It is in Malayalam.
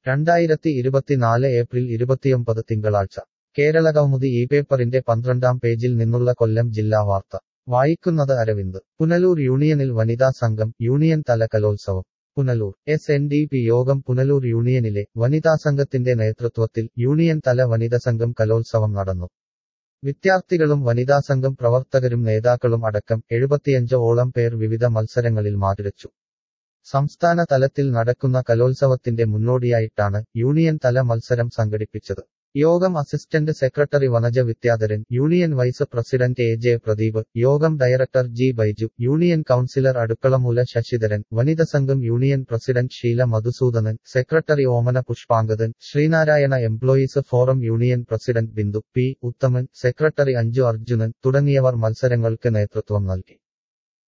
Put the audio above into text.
രണ്ടായിരത്തി ഇരുപത്തിനാല് ഏപ്രിൽ ഇരുപത്തിയൊമ്പത് തിങ്കളാഴ്ച കേരളകൗമുദി ഈ പേപ്പറിന്റെ പന്ത്രണ്ടാം പേജിൽ നിന്നുള്ള കൊല്ലം ജില്ലാ വാർത്ത വായിക്കുന്നത് അരവിന്ദ് പുനലൂർ യൂണിയനിൽ വനിതാ സംഘം യൂണിയൻ തല കലോത്സവം Punalur S N D P Yogam Punalur യൂണിയനിലെ വനിതാ സംഘത്തിന്റെ നേതൃത്വത്തിൽ യൂണിയൻ തല വനിത സംഘം കലോത്സവം നടന്നു വിദ്യാർത്ഥികളും വനിതാ സംഘം പ്രവർത്തകരും നേതാക്കളും അടക്കം എഴുപത്തിയഞ്ച് ഓളം പേർ വിവിധ മത്സരങ്ങളിൽ മാറ്റുരച്ചു സംസ്ഥാന തലത്തിൽ നടക്കുന്ന കലോത്സവത്തിന്റെ മുന്നോടിയായിട്ടാണ് യൂണിയൻ തല മത്സരം സംഘടിപ്പിച്ചത് Yogam assistant secretary Vanaja Vidyadharan union vice president A J Pradeep Yogam director G Baiju union councillor Adukkalamoola Sasidharan വനിത സംഘം union president Sheela Madhusoodanan secretary Omana Pushpangadan Sreenarayana employees forum union president Bindu P Uthaman secretary Anju Arjunan തുടങ്ങിയവർ മത്സരങ്ങൾക്ക് നേതൃത്വം നൽകി